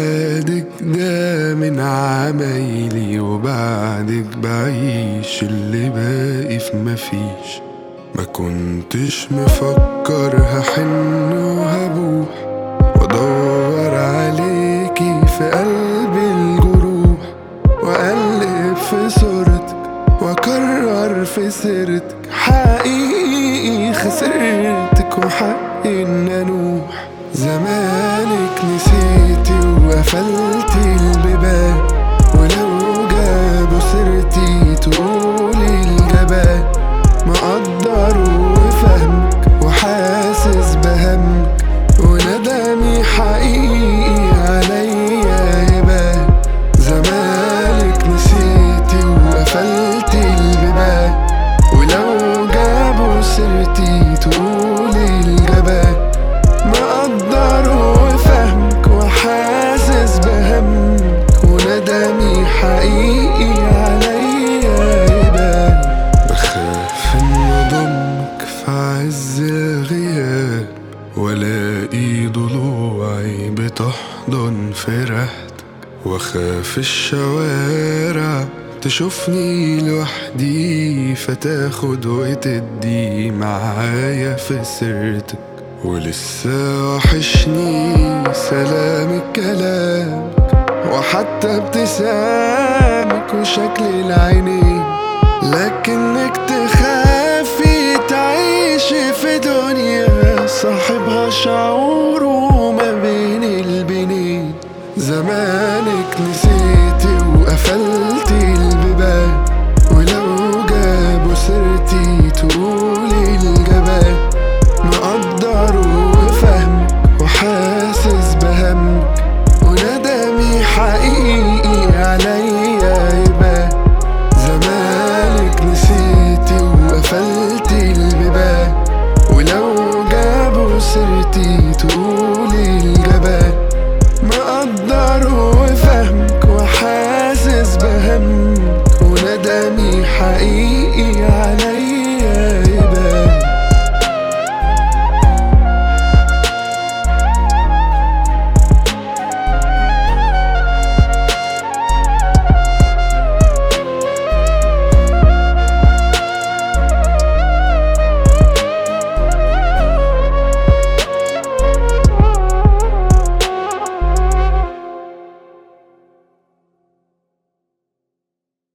بعدك ده من عمايلي وبعدك بعيش اللي باقي في مفيش ما كنتش مفكر هحن وهبوح وادور عليكي في قلب الجروح واقلب في صورتك واكرر في سيرتك حقيقي خسرتك وحقي ان انوح زمانك نسيتي وقفلتي البيبان ولو جابوا سيرتي تقولي الجبان مقدر وفهمك وحاسس بهمك وندمي حقيقي عليا يبان زمانك نسيتي وقفلتي البيبان ولو جابوا سيرتي تقولي الجبان مقدر وفهمك وحاسس بهمك وندمي حقيقي عليا يبان بخاف ان اضمك في عز الغياب والاقي ضلوعي بتحضن في ريحتك واخاف الشوارع تشوفني لوحدي فتاخد وتدي معايا في سيرتك ولسه وحشني سلامك كلامك وحتى ابتسامك وشكل العينين لكنك تخافي تعيشي في دنيا صاحبها شعوره ما بين البنين زمانك نسيتي وقفلتي البيبان ولو جابوا سيرتي تقولي الجبان مقدر وفهمك وحاسس بهمك وندمي حقيقي عليا يبان زمانك نسيتي وقفلتي البيبان ولو جابوا سيرتي تقولي الجبان مقدر